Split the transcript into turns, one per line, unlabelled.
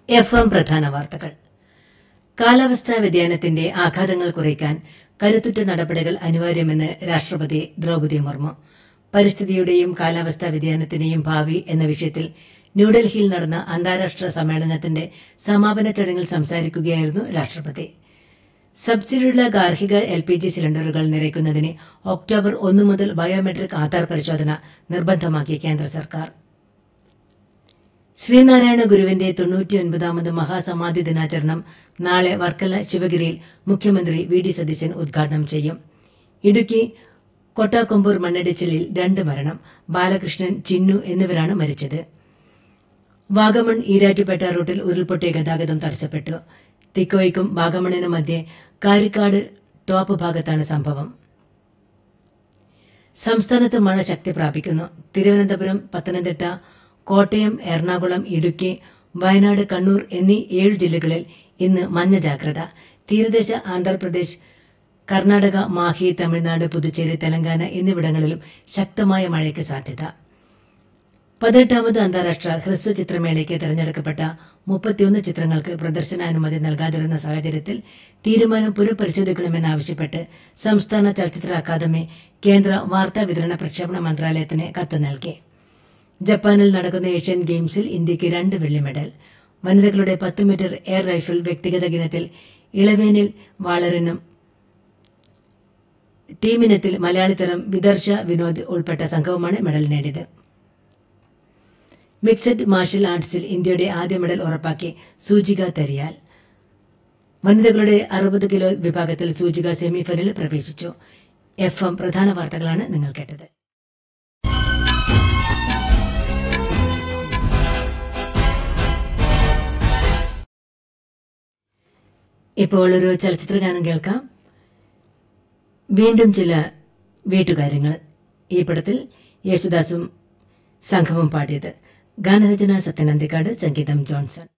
F M പ്രധാന വാർത്തകൾ കാലാവസ്ഥാ വ്യതിയാനത്തിന്റെ ആഘാതങ്ങൾ കുറയ്ക്കാൻ കരുത്തുറ്റ നടപടികൾ അനിവാര്യമെന്ന് രാഷ്ട്രപതി ദ്രൌപദി മുർമു പരിസ്ഥിതിയുടെയും കാലാവസ്ഥാ വ്യതിയാനത്തിന്റെയും ഭാവി എന്ന വിഷയത്തിൽ ന്യൂഡൽഹിയിൽ നടന്ന അന്താരാഷ്ട്ര സമ്മേളനത്തിന്റെ സമാപന ചടങ്ങിൽ സംസാരിക്കുകയായിരുന്നു രാഷ്ട്രപതി സബ്സിഡിയുള്ള ഗാർഹിക എൽ പി ജി സിലിണ്ടറുകൾ നിറയ്ക്കുന്നതിന് ഒക്ടോബർ ഒന്ന് മുതൽ ബയോമെട്രിക് ആധാർ പരിശോധന നിർബന്ധമാക്കി കേന്ദ്ര സർക്കാർ ശ്രീനാരായണ ഗുരുവിന്റെ തൊണ്ണൂറ്റിയൊൻപതാമത് മഹാസമാധി ദിനാചരണം നാളെ വർക്കല ശിവഗിരിയിൽ മുഖ്യമന്ത്രി വി ഡി സതീശൻ ഉദ്ഘാടനം ചെയ്യും ഇടുക്കി കൊട്ടാക്കൊമ്പൂർ മണ്ണിടിച്ചിലിൽ രണ്ട് മരണം ബാലകൃഷ്ണൻ ചിന്നു എന്നിവരാണ് മരിച്ചത് വാഗമൺ ഈരാറ്റുപേട്ട റൂട്ടിൽ ഉരുൾപൊട്ടിയ ഗതാഗതം തടസ്സപ്പെട്ടു തിക്കോയ്ക്കും വാഗമണിനും മധ്യേ കാരിക്കാട് ടോപ്പ് ഭാഗത്താണ് സംഭവം സംസ്ഥാനത്ത് മഴ ശക്തി പ്രാപിക്കുന്നു തിരുവനന്തപുരം പത്തനംതിട്ട കോട്ടയം എറണാകുളം ഇടുക്കി വയനാട് കണ്ണൂർ എന്നീ ഏഴ് ജില്ലകളിൽ ഇന്ന് മഞ്ഞ ജാഗ്രത തീരദേശ ആന്ധ്രാപ്രദേശ് കർണാടക മാഹി തമിഴ്നാട് പുതുച്ചേരി തെലങ്കാന എന്നിവിടങ്ങളിലും ശക്തമായ മഴയ്ക്ക് സാധ്യത പതിനെട്ടാമത് അന്താരാഷ്ട്ര ഹ്രസ്വ ചിത്രമേളയ്ക്ക് തെരഞ്ഞെടുക്കപ്പെട്ട മുപ്പത്തിയൊന്ന് ചിത്രങ്ങൾക്ക് പ്രദർശനാനുമതി നൽകാതിരുന്ന സാഹചര്യത്തിൽ തീരുമാനം പുനഃപരിശോധിക്കണമെന്നാവശ്യപ്പെട്ട് സംസ്ഥാന ചലച്ചിത്ര അക്കാദമി കേന്ദ്ര വാർത്താ വിതരണ പ്രക്ഷേപണ മന്ത്രാലയത്തിന് കത്ത് നൽകി ജപ്പാനിൽ നടക്കുന്ന ഏഷ്യൻ ഗെയിംസിൽ ഇന്ത്യയ്ക്ക് രണ്ട് വെള്ളി മെഡൽ വനിതകളുടെ പത്ത് മീറ്റർ എയർ റൈഫിൾ വ്യക്തിഗത ഇനത്തിൽ ഇളവേനിൽ വാളറിനും ടീമിനത്തിൽ മലയാളിത്തരം വിദർശ വിനോദ് ഉൾപ്പെട്ട സംഘവുമാണ് മെഡൽ നേടിയത് മിക്സഡ് മാർഷൽ ആർട്സിൽ ഇന്ത്യയുടെ ആദ്യ മെഡൽ ഉറപ്പാക്കി സൂചിക തരിയാൽ വനിതകളുടെ അറുപത് കിലോ വിഭാഗത്തിൽ സൂചിക സെമിഫൈനലിൽ പ്രവേശിച്ചു എഫ് എം പ്രധാന വാർത്തകളാണ് നിങ്ങൾ കേട്ടത് ഇപ്പോൾ ഒരു ചലച്ചിത്ര ഗാനം കേൾക്കാം വീണ്ടും ചില വീട്ടുകാര്യങ്ങൾ ഈ പടത്തിൽ യേശുദാസും സംഘവും പാടിയത് ഗാനരചന സത്യനന്ദിക്കാട് സംഗീതം ജോൺസൺ